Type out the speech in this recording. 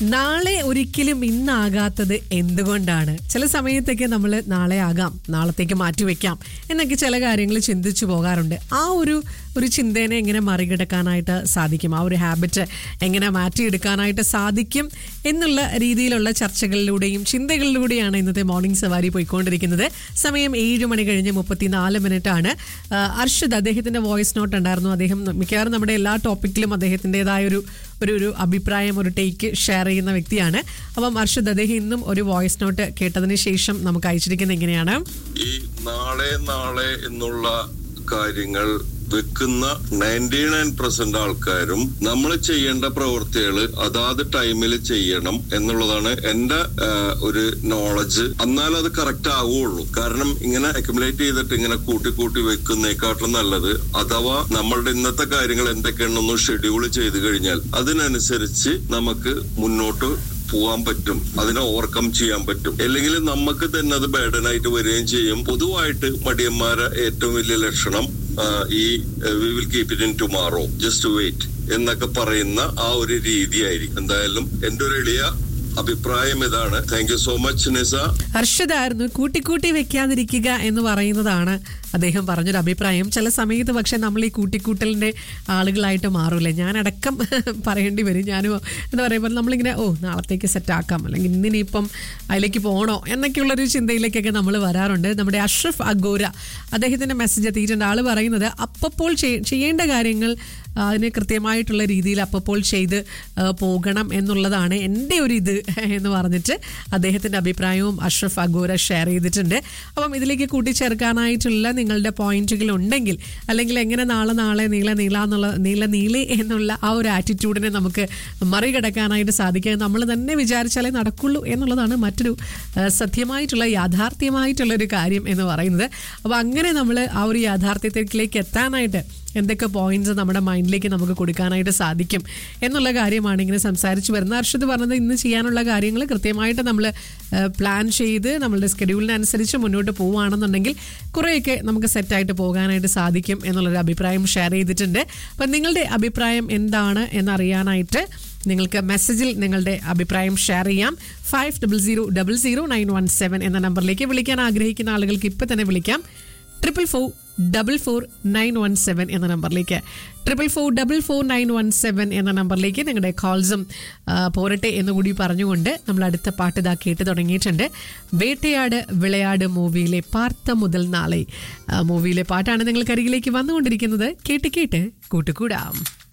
നാളെ ഒരിക്കലും ഇന്നാകാത്തത് എന്തുകൊണ്ടാണ് ചില സമയത്തൊക്കെ നമ്മൾ നാളെ ആകാം നാളത്തേക്ക് മാറ്റിവെക്കാം എന്നൊക്കെ ചില കാര്യങ്ങൾ ചിന്തിച്ചു പോകാറുണ്ട് ആ ഒരു ഒരു ചിന്തേനെ എങ്ങനെ മറികടക്കാനായിട്ട് സാധിക്കും ആ ഒരു ഹാബിറ്റ് എങ്ങനെ മാറ്റിയെടുക്കാനായിട്ട് സാധിക്കും എന്നുള്ള രീതിയിലുള്ള ചർച്ചകളിലൂടെയും ചിന്തകളിലൂടെയാണ് ഇന്നത്തെ മോർണിംഗ് സവാരി പോയിക്കൊണ്ടിരിക്കുന്നത് സമയം ഏഴ് മണി കഴിഞ്ഞ് മുപ്പത്തിനാല് മിനിറ്റ് ആണ് ആ, അർഷദ് അദ്ദേഹത്തിന്റെ വോയിസ് നോട്ട് ഉണ്ടായിരുന്നു അദ്ദേഹം മിക്കവാറും നമ്മുടെ എല്ലാ ടോപ്പിക്കിലും അദ്ദേഹത്തിൻ്റെതായ ഒരു ഒരു ഒരു അഭിപ്രായം ഒരു ടേക്ക് ഷെയർ ചെയ്യുന്ന വ്യക്തിയാണ് അപ്പം അർഷദ് അദ്ദേഹം ഇന്നും ഒരു വോയിസ് നോട്ട് കേട്ടതിന് ശേഷം നമുക്ക് അയച്ചിരിക്കുന്നത് എങ്ങനെയാണ് ഈ നാളെ നാളെ എന്നുള്ള കാര്യങ്ങൾ വെക്കുന്ന നയൻറ്റി നയൻ പെർസെന്റ് ആൾക്കാരും നമ്മൾ ചെയ്യേണ്ട പ്രവൃത്തികൾ അതാത് ടൈമിൽ ചെയ്യണം എന്നുള്ളതാണ് എന്റെ ആ, ഒരു നോളജ് എന്നാൽ അത് കറക്റ്റ് ആവുള്ളൂ കാരണം ഇങ്ങനെ അക്യുമുലേറ്റ് ചെയ്തിട്ട് ഇങ്ങനെ കൂട്ടി കൂട്ടി വെക്കുന്നേക്കാട്ടിലും നല്ലത് അഥവാ നമ്മളുടെ ഇന്നത്തെ കാര്യങ്ങൾ എന്തൊക്കെയാണെന്നൊന്ന് ഷെഡ്യൂൾ ചെയ്ത് കഴിഞ്ഞാൽ അതിനനുസരിച്ച് നമുക്ക് മുന്നോട്ട് പോകാൻ പറ്റും അതിനെ ഓവർകം ചെയ്യാൻ പറ്റും അല്ലെങ്കിൽ നമുക്ക് തന്നെ അത് ബേഡനായിട്ട് വരികയും ചെയ്യും പൊതുവായിട്ട് മടിയന്മാരെ ഏറ്റവും വലിയ ലക്ഷണം ആ, ഈ we will keep it in tomorrow just wait എന്നൊക്കെ പറയുന്ന ആ ഒരു രീതിയായിരിക്കും എന്തായാലും എന്റെ ഒരു എളിയ അഭിപ്രായം ഇതാണ് thank you so much Nisa ഹർഷദായിരുന്നു കൂട്ടിക്കൂട്ടി വെക്കാതിരിക്കുക എന്ന് പറയുന്നതാണ് അദ്ദേഹം പറഞ്ഞൊരു അഭിപ്രായം ചില സമയത്ത് പക്ഷെ നമ്മൾ ഈ കൂട്ടിക്കൂട്ടലിന്റെ ആളുകളായിട്ട് മാറൂലേ ഞാനടക്കം പറയേണ്ടി വരും ഞാനും എന്ന് പറയുമ്പോൾ നമ്മളിങ്ങനെ ഓ നാളത്തേക്ക് സെറ്റ് ആക്കാം അല്ലെങ്കിൽ ഇന്നിനിപ്പം അതിലേക്ക് പോകണോ എന്നൊക്കെയുള്ളൊരു ചിന്തയിലേക്കൊക്കെ നമ്മൾ വരാറുണ്ട് നമ്മുടെ അഷ്റഫ് അഗോര അദ്ദേഹത്തിന്റെ മെസ്സേജ് എത്തിയിട്ടുണ്ട് ആള് പറയുന്നത് അപ്പപ്പോൾ ചെയ്- ചെയ്യേണ്ട കാര്യങ്ങൾ ആ, അതിന് കൃത്യമായിട്ടുള്ള രീതിയിൽ അപ്പപ്പോൾ ചെയ്ത് ആ, പോകണം എന്നുള്ളതാണ് എൻ്റെ ഒരു ഇത് എന്ന് പറഞ്ഞിട്ട് അദ്ദേഹത്തിൻ്റെ അഭിപ്രായവും അഷ്റഫ് അഗോര ഷെയർ ചെയ്തിട്ടുണ്ട് അപ്പം ഇതിലേക്ക് കൂട്ടിച്ചേർക്കാനായിട്ടുള്ള നിങ്ങളുടെ പോയിന്റുകൾ ഉണ്ടെങ്കിൽ അല്ലെങ്കിൽ എങ്ങനെ നാളെ നാളെ നീള നീള എന്നുള്ള നീള നീളെ എന്നുള്ള ആ ഒരു ആറ്റിറ്റ്യൂഡിനെ നമുക്ക് മറികടക്കാനായിട്ട് സാധിക്കുക നമ്മൾ തന്നെ വിചാരിച്ചാലേ നടക്കുള്ളൂ എന്നുള്ളതാണ് മറ്റൊരു ആ, സത്യമായിട്ടുള്ള യാഥാർത്ഥ്യമായിട്ടുള്ള ഒരു കാര്യം എന്ന് പറയുന്നത് അപ്പോൾ അങ്ങനെ നമ്മൾ ആ ഒരു യാഥാർത്ഥ്യത്തിലേക്ക് എത്താനായിട്ട് എന്തൊക്കെ പോയിന്റ്സ് നമ്മുടെ മൈൻഡിലേക്ക് നമുക്ക് കൊടുക്കാനായിട്ട് സാധിക്കും എന്നുള്ള കാര്യമാണ് ഇങ്ങനെ സംസാരിച്ചു വരുന്നത് അർഷദ് പറഞ്ഞത് ഇന്ന് ചെയ്യാനുള്ള കാര്യങ്ങൾ കൃത്യമായിട്ട് നമ്മൾ പ്ലാൻ ചെയ്ത് നമ്മളുടെ സ്കെഡ്യൂളിനനുസരിച്ച് മുന്നോട്ട് പോവുകയാണെന്നുണ്ടെങ്കിൽ കുറേയൊക്കെ നമുക്ക് സെറ്റായിട്ട് പോകാനായിട്ട് സാധിക്കും എന്നുള്ളൊരു അഭിപ്രായം ഷെയർ ചെയ്തിട്ടുണ്ട് അപ്പം നിങ്ങളുടെ അഭിപ്രായം എന്താണ് എന്നറിയാനായിട്ട് നിങ്ങൾക്ക് മെസ്സേജിൽ നിങ്ങളുടെ അഭിപ്രായം ഷെയർ ചെയ്യാം five double zero double zero nine one seven എന്ന നമ്പറിലേക്ക് വിളിക്കാൻ ആഗ്രഹിക്കുന്ന ആളുകൾക്ക് ഇപ്പം തന്നെ വിളിക്കാം triple four double four nine one seven എന്ന നമ്പറിലേക്ക് triple four double four nine one seven എന്ന നമ്പറിലേക്ക് നിങ്ങളുടെ കോൾസും ആ, പോരട്ടെ എന്നുകൂടി പറഞ്ഞുകൊണ്ട് നമ്മൾ അടുത്ത പാട്ട് ഇതാ കേട്ട് തുടങ്ങിയിട്ടുണ്ട് വേട്ടയാട് വിളയാട് മൂവിയിലെ പാർത്ത മുതൽ നാളെ ആ, മൂവിയിലെ പാട്ടാണ് നിങ്ങൾക്കരികിലേക്ക് വന്നുകൊണ്ടിരിക്കുന്നത് കേട്ട് കേട്ട് കൂട്ടുകൂടാം